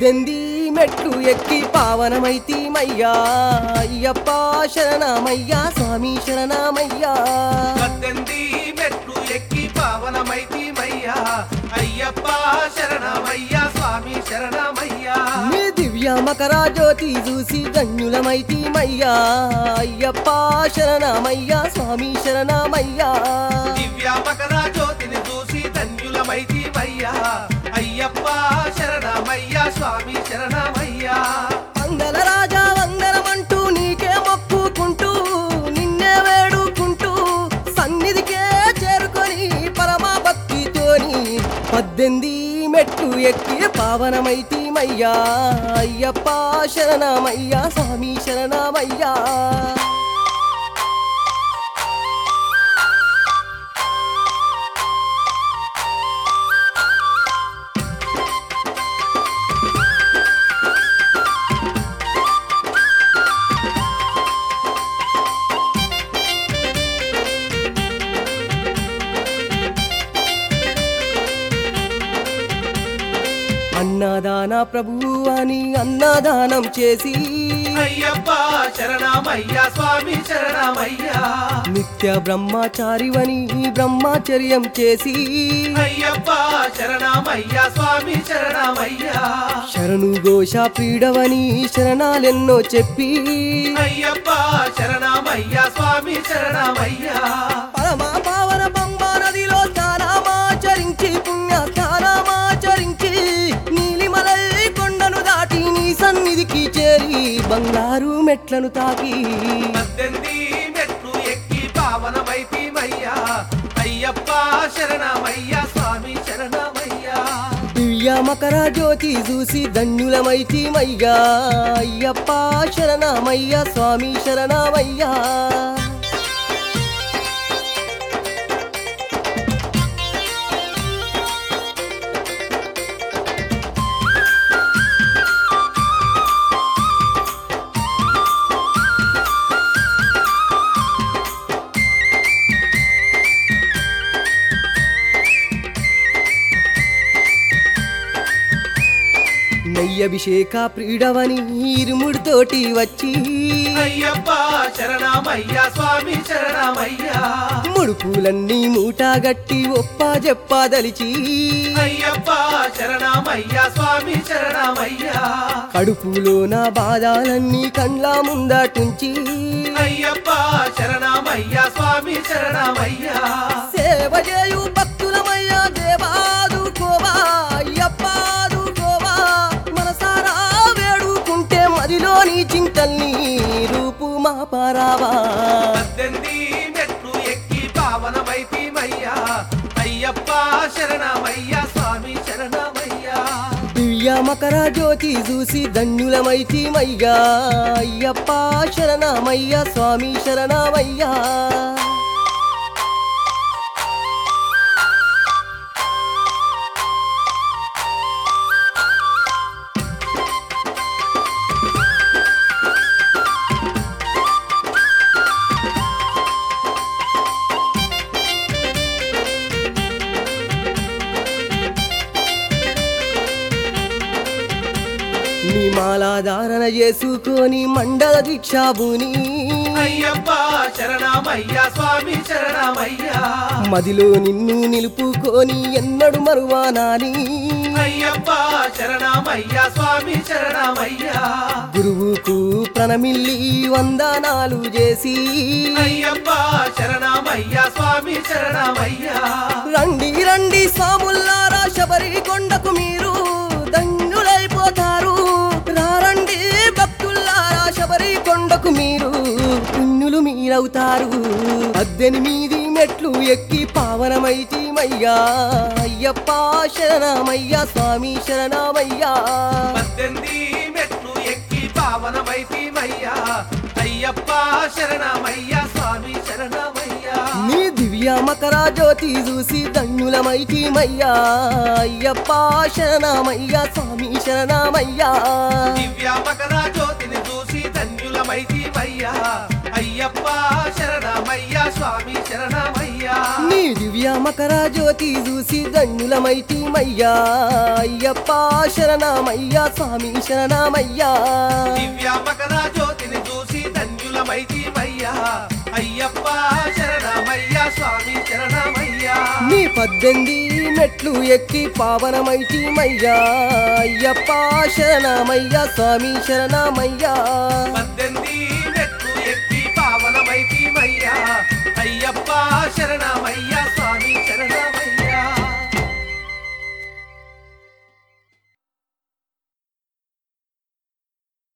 పద్దెనిమిది మెట్లు ఎక్కి పావనమైతీమయ్యా అయ్యప్ప శరణమయ్యా స్వామి శరణమయ్యా పద్దెనిమిది మెట్లు ఎక్కి పావనమైతీమయ్యా అయ్యప్ప శరణమయ్యా స్వామి శరణమయ్యా మీ దివ్య మకర జ్యోతి చూసి ధన్యులమైతీమయ్యా అయ్యప్ప శరణమయ్యా స్వామి శరణమయ్యా దివ్య మకర జ్యోతిని చూసి ధన్యులమైతీమయ్యా అయ్యప్ప శరణమయ్యా స్వామి శరణమయ్యా వందల రాజా వందనమంటూ నీకే మొక్కుకుంటూ నిన్నే వేడుకుంటూ సన్నిధికే చేరుకొని పరమా భక్తితోని పద్దెనిమిది మెట్లు ఎక్కి పావనమైతీమయ్యా అయ్యప్ప శరణమయ్యా స్వామి శరణమయ్యా అన్నదాన ప్రభువు అని అన్నదానం చేసి అయ్యప్ప శరణమయ్యా స్వామి శరణమయ్యా నిత్య బ్రహ్మచారివని బ్రహ్మచర్యం చేసి అయ్యప్ప శరణమయ్యా స్వామి శరణమయ్యా శరణు ఘోష పీడవని శరణాలెన్నో చెప్పి అయ్యప్ప శరణమయ్యా స్వామి శరణమయ్యా పరమా పావన పంబా నదిలో స్నానమాచరించి పుణ్య స్నానమాచరించి నీలిమలై కొండను దాటి నీ సన్నిధికి చేరి బంగారు మెట్లను తాకి పద్దెనిమిది మెట్లు ఎక్కి పావనమైతీమయ్యా అయ్యప్ప శరణమయ్యా స్వామి శరణమయ్యా దివ్య మకర జ్యోతి చూసి ధన్యులమైతీమయ్యా అయ్యప్ప శరణమయ్యా స్వామి శరణమయ్యా నెయ్యభిషేక ప్రీడవని ఇరుముడితోటి వచ్చి అయ్యప్ప శరణమయ్యా స్వామి శరణమయ్యా ముడుపులన్నీ మూటగట్టి ఒప్ప చెప్పదలిచి అయ్యప్ప శరణమయ్యా స్వామి శరణమయ్యా కడుపులో నా బాధాలన్నీ కండ్ల ముందటుంచి అయ్యప్ప శరణమయ్యా స్వామి శరణమయ్యా సేవ చేయు భక్తులమయ్యా దేవాదుకోవా అయ్యప్పాదుకోవా మనసారా వేడుకుంటే మదిలోని చింతల్ని రూపు మా పరావా పద్దెనిమిది మెట్లు ఎక్కి పావనమైతీమయ్యా అయ్యప్ప శరణమయ్యా స్వామి శరణమయ్యా దివ్య మకర జ్యోతి చూసి ధన్యులమైతీమయ్యా అయ్యప్ప శరణమయ్యా స్వామి శరణమయ్యా నీ మాలాధారణ చేసుకొని మండల దీక్షాభూని అయ్యప్ప శరణమయ్యా స్వామి శరణమయ్యా మదిలో నిన్ను నిలుపుకొని ఎన్నడు మరువానాని అయ్యప్ప శరణమయ్యా స్వామి శరణమయ్యా గురువుకు ప్రణమిల్లి వందనాలు చేసి అయ్యప్ప శరణమయ్యా స్వామి శరణమయ్యా రండి రండి సాముల్లారా శబరి కొండకు మీరు ధన్యులైపోతారు రారండి భక్తుల్లారా శబరి కొండకు మీరు పుణ్యులు మీరవుతారు పద్దెనిమిది మెట్లు ఎక్కి పావనమైతీమయ్యా అయ్యప్ప శరణమయ్యా స్వామి శరణమయ్యా పద్దెనిమిది మెట్లు ఎక్కి పావనమైతీమయ్యా అయ్యప్ప శరణమయ్యా స్వామి శరణమయ్యా నీ దివ్య మకర జ్యోతి చూసి ధన్యులమైతీమయ్యా అయ్యప్ప శరణమయ్యా స్వామి శరణమయ్యా దివ్య మకర జ్యోతిని చూసి ధన్యులమైతీమయ్యా అయ్యప్ప శరణమయ్యా స్వామి శరణమయ్యా నీ దివ్య మకర జ్యోతి చూసి దండులమైతిమయ్యా అయ్యప్ప శరణమయ్యా స్వామి శరణమయ్యా దివ్య మకర జ్యోతిని చూసి ధన్యులమైతిమయ్యా అయ్యప్ప శరణమయ్యా స్వామి శరణమయ్యా నీ పద్దెనిమిది మెట్లు ఎక్కి పావనమైతిమయ్యా అయ్యప్ప శరణమయ్యా స్వామి శరణమయ్యా